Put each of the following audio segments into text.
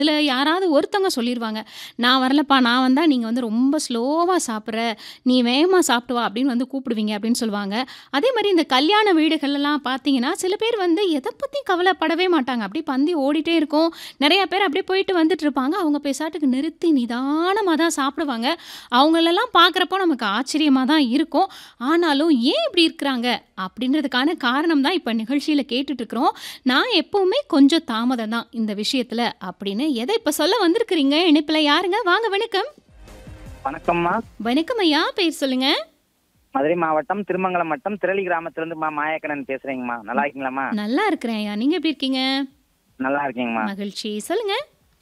இதுல யாராவது ஒருத்தவங்க சொல்லிருவாங்க, "நான் வரலப்பா, நான் வந்தா நீங்க வந்து ரொம்ப ஸ்லோவா சாப்பிடுற, நீ வேகமா சாப்பிட்டு வா" அப்படின்னு வந்து கூப்பிடுவீங்க அப்படின்னு சொல்லுவாங்க. அதே மாரி இந்த கல்யாண வீடுகள்லாம் பார்த்தீங்கன்னா, சில பேர் வந்து எத பத்தியும் கவலைப்படவே மாட்டாங்க. அப்படியே பந்தி ஓடிட்டே இருக்கும். நெறைய பேர் அப்படியே போயிட்டு வந்துட்டு இருப்பாங்க. அவங்க பெசாட்டுக்கு நிறுத்தி நிதானமா தான் சாப்பிடுவாங்க. அவங்களெல்லாம் பார்க்குறப்போ நமக்கு ஆச்சரியமா தான் இருக்கும். ஆனாலும் ஏன் இப்படி இருக்கிறாங்க? அப்படின்றதுக்கான காரணம் தான் இப்ப நிகழ்ச்சியில கேட்டுட்டு இருக்கிறோம். நான் எப்பவுமே கொஞ்சம் தாமதம் தான் இந்த விஷயத்துல அப்படின்னு எத இப்ப சொல்ல வந்திருக்கிறீங்க? இணைப்புல யாருங்க? வாங்க வணக்கம். வணக்கம்மா வணக்கம் ஐயா. பேர் சொல்லுங்க. மதுரை மாவட்டம் திருமங்கலம் வட்டம் திரளி கிராமத்திலிருந்து மா மாயக்கண்ணன் பேசுறேங்கம்மா நல்லா இருக்கீங்களாம்மா நல்லா இருக்கிறேன் ஐயா. நீங்க எப்படி இருக்கீங்க? நல்லா இருக்கீங்கம்மா மகிழ்ச்சி. சொல்லுங்க.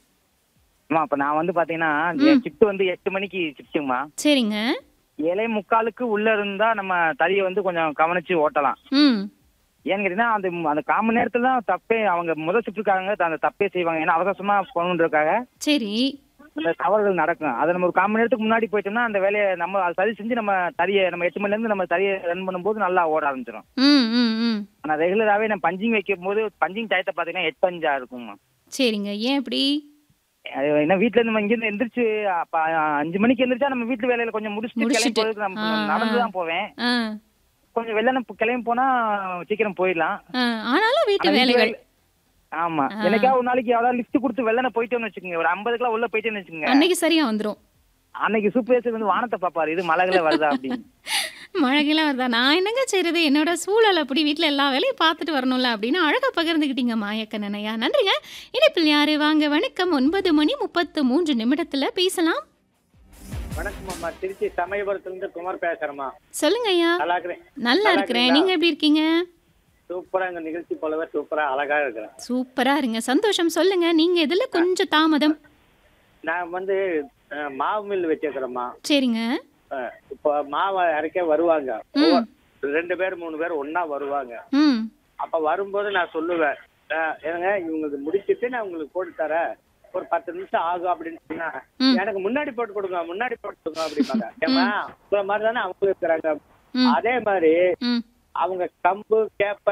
அம்மா அப்ப நான் வந்து பாத்தீங்கன்னா ம். ஷிஃப்ட் வந்து எட்டு மணிக்கு ஷிஃப்ட்டுங்கம்மா சரிங்க. ஏழே முக்காலுக்கு உள்ள இருந்தா நம்ம தறியை வந்து கொஞ்சம் கவனிச்சு ஓட்டலாம் ம். ஏன்னு கேட்டீங்கன்னா அந்த அந்த கால் மணி நேரத்துல தான் தப்பே அவங்க முதல் ஷிஃப்ட்டுக்காரங்க அந்த தப்பே செய்வாங்க ஏன்னா அவசரமா போகணுன்றதுக்காக சரி. அந்த தவறுகள் நடக்கும் அதை நம்ம ஒரு கால் மணி நேரத்துக்கு முன்னாடி போயிட்டோம்னா அந்த வேலையை நம்ம அதை சரி செஞ்சு நம்ம தறியை நம்ம எட்டு மணில இருந்து நம்ம தறியை ரன் பண்ணும்போது நல்லா ஓட ஆரம்பிச்சிடும் ம், ம், ம். ஆனா ரெகுலராகவே நான் பஞ்சிங் வைக்கும் போது பஞ்சிங் டயத்தை பாத்தீங்கன்னா எட்டு அஞ்சா இருக்கும்மா சரிங்க. ஏன் இப்படி? அது என்ன வீட்ல இருந்து நம்ம இங்க இருந்து எந்திரிச்சு அப்ப அஞ்சு மணிக்கு எந்திரிச்சா நம்ம வீட்டு வேலையில கொஞ்சம் முடிச்சுட்டு கிளம்பி முடிச்சிட்டு. போறதுக்கு நம்ம ஆ, நடந்து ஆ. தான் போவேன் ஆ. கொஞ்சம் வெள்ளன கிளம்பி போனா சீக்கிரம் போயிடலாம் ஆ. ஆனாலும் வீட்டு ஆனா வீட்டு வேலைகள். வேலை- ஆமா ஆ. எனக்கா ஒரு நாளைக்கு எவ்வளவு லிஸ்ட் கொடுத்து வெள்ளன போயிட்டோம்னு வச்சுக்கோங்க ஒரு ஐம்பது கிலோ உள்ள போயிட்டேன்னு வச்சுக்கோங்க அன்னைக்கு சரியா வந்துரும். அன்னைக்கு சூப்பர்வைசர் வந்து வானத்தை பாப்பாரு இது மழைகள வருதா அப்படின்னு மழைக்கெல்லாம் வருதா? நான் என்னங்க செய்றது? என்னோட சூழல் அப்படி வீட்ல எல்லா வேலையும் பார்த்துட்டு வரணும்ல அப்படின்னு அழகா பகிர்ந்துக்கிட்டீங்க மாயக்கண்ணன் ஐயா. நன்றிங்க. இணைப்பில் யாரு? வாங்க வணக்கம். 9 மணி 33 நிமிடத்துல பேசலாம். வணக்கம் அம்மா திருச்சி சமயபுரத்துல இருந்து குமார் பேசுறேம்மா சொல்லுங்க ஐயா. நல்லா இருக்கிறேன் நல்லா நல்லா இருக்கிறேன். இருக்கீங்களா? நீங்க எப்படி இருக்கீங்க? சூப்பரா எங்க நிகழ்ச்சி போலவே சூப்பரா அழகா இருக்கிறேன் சூப்பரா இருங்க. சந்தோஷம். சொல்லுங்க. நீங்க எதுல கொஞ்சம் தாமதம்? நான் வந்து அஹ், மாவு மில் வச்சிருக்கிறேம்மா சரிங்க. அஹ், இப்போ மாவை அரைக்க வருவாங்க ம். ஒவ்வொரு- ரெண்டு பேர் மூணு பேர் ஒண்ணா வருவாங்க ம். அப்ப வரும்போது நான் சொல்லுவேன் அஹ், ஏங்க இவங்களுக்கு முடிச்சிட்டு நான் உங்களுக்கு போட்டு தரேன் ஒரு பத்து நிமிஷம் ஆகும் அப்படின்னு சொன்னா ம். எனக்கு முன்னாடி போட்டு கொடுங்க முன்னாடி போட்டு கொடுங்க அப்படிம்பாங்க ஏமா உங்களை மாதிரி தானே அவங்க இருக்கிறாங்க ம். அதே மாதிரி ம். அவங்க கம்பு கேப்ப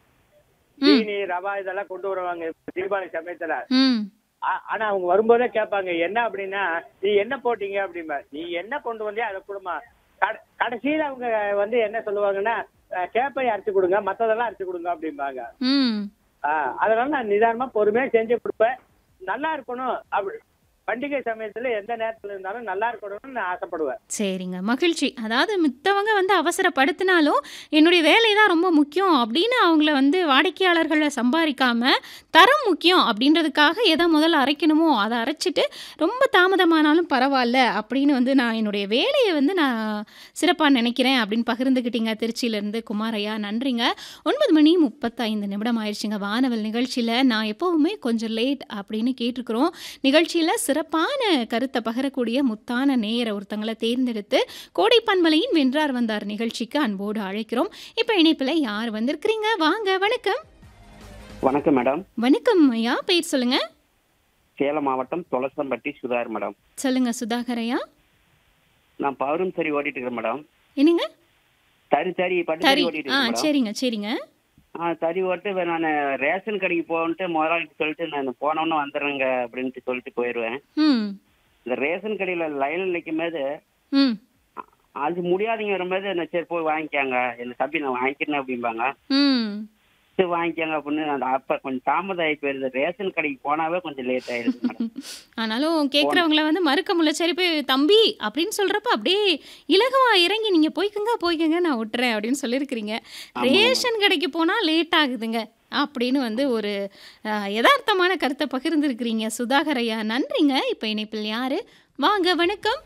ஜீனி ரவா இதெல்லாம் கொண்டு வருவாங்க இப்ப தீபாவளி சமயத்துல ம். ஆ- ஆனா அவங்க வரும்போதே கேட்பாங்க என்ன அப்படின்னா நீ என்ன போட்டீங்க அப்படிம்பா நீ என்ன கொண்டு வந்தியா அதை கொடுமா கட- கடைசியில அவங்க வந்து என்ன சொல்லுவாங்கன்னா அஹ், கேப்பை அரைச்சு கொடுங்க மத்ததெல்லாம் அரைச்சு கொடுங்க அப்படிம்பாங்க ம். ஆஹ், அதனால நான் நிதானமா பொறுமையா செஞ்சு கொடுப்பேன் நல்லா இருக்கணும் அப்படி பண்டிகை சமயத்துல எந்த நேரத்துல இருந்தாலும் நல்லா இருக்கணும்னு நான் ஆசைப்படுவேன் சரிங்க. மகிழ்ச்சி. அதாவது மித்தவங்க வந்து அவசரப்படுத்தினாலும், என்னுடைய வேலை தான் ரொம்ப முக்கியம் அப்படின்னு அவங்கள வந்து வாடிக்கையாளர்கள சம்பாரிக்காம, தரம் முக்கியம் அப்படின்றதுக்காக எத முதல்ல அரைக்கணுமோ அத அரைச்சுட்டு, ரொம்ப தாமதமானாலும் பரவால்ல அப்படின்னு வந்து நான் என்னுடைய வேலைய வந்து நான் சிறப்பா நினைக்கிறேன் அப்படின்னு பகிர்ந்துக்கிட்டீங்க திருச்சியிலேருந்து குமார் ஐயா. நன்றிங்க. 9 மணி 35 நிமிடம் ஆயிடுச்சுங்க. வானவல் நிகழ்ச்சியில நான் எப்பவுமே கொஞ்சம் லேட் அப்படின்னு கேட்டுருக்கிறோம். நிகழ்ச்சியில சிறப்பான கருத்த பகிரக்கூடிய முத்தான நேயர ஒருத்தங்கள தேர்ந்தெடுத்து, கோடை பண்பலையின் வென்றார் வந்தார் நிகழ்ச்சிக்கு அன்போடு அழைக்கிறோம். இப்ப இணைப்பில யார் வந்திருக்கிறீங்க? வாங்க வணக்கம். வணக்கம் மேடம் வணக்கம் ஐயா. பேர் சொல்லுங்க. சேலம் மாவட்டம் தொலசம்பட்டி சுதாகர் மேடம் சொல்லுங்க சுதாகர் ஐயா. நான் பவரும் சரி ஓட்டிட்டு இருக்கிறேன் மேடம் என்னங்க? தறி தறி பட்டு சரி. தறி ஓட்டிட்டு ஆ இருக்கேன் மேடம் சரிங்க, சரிங்க. ஆ தறி ஓட்டு நான் ரேஷன் கடைக்கு போகணுன்ட்டு முதலாளிக்கு சொல்லிட்டு நான் போனோன்னு வந்துடுறேங்க அப்படின்ட்டு சொல்லிட்டு போயிடுவேன் ம். இந்த ரேஷன் கடையில் லைனில் நிற்கும் போது ம். அது முடியாதீங்க வரும்போது நான் சரி போய் வாங்கிக்காங்க என்ன தம்பி நான் வாங்கிக்கிறேன் அப்படிம்பாங்க ம். சரி வாங்கிக்காங்க அப்படின்னு அந்த அப்போ கொஞ்சம் தாமதம் ஆகி போயிருது ரேஷன் கடைக்கு போனாவே கொஞ்சம் லேட் ஆயிடுது மேடம் ஆனாலும் கேட்குறவங்கள வந்து மறுக்க முடியல. சரி போய் தம்பி அப்படின்னு சொல்றப்ப அப்படியே இலகுவா இறங்கி நீங்க போய்க்கங்க, போய்க்கங்க நான் விட்டுறேன் அப்படின்னு சொல்லியிருக்கிறீங்க. ஆமா, ரேஷன் கடைக்கு போனா லேட் ஆகுதுங்க அப்படின்னு வந்து ஒரு அ, யதார்த்தமான கருத்தை பகிர்ந்திருக்கிறீங்க சுதாகர் ஐயா. நன்றிங்க. இப்ப இணைப்பில் யாரு? வாங்க வணக்கம்.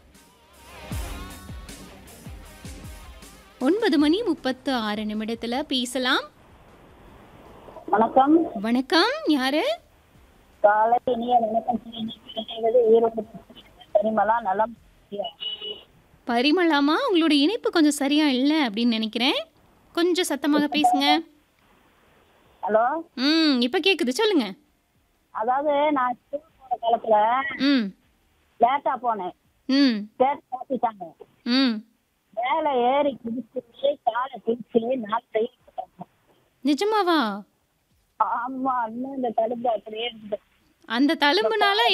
9 மணி 36 நிமிடத்துல பேசலாம். வணக்கம் வணக்கம். யாரு? காலை இனிய வணக்கம் இணைவது ஈரோடு பரிமளா நலம் பரிமளாமா உங்களுடைய இணைப்பு கொஞ்சம் சரியா இல்ல அப்படின்னு நினைக்கிறேன். கொஞ்சம் சத்தமாக பேசுங்க. ஹலோ ம். இப்ப கேக்குது. சொல்லுங்க. அதாவது நான் ஸ்கூல் போற காலத்துல ம். லேட்டா போனேன் ம். சேட்டு மாத்திட்டாங்க ம். மேலே ஏறி குதிச்சு காலை பிடிச்சு நாலு தையல் போட்டாங்க நிஜமாவா? ஆமா இன்னும் இந்த தடுப்பு அப்படியே இருக்குது அந்த தழும்புனால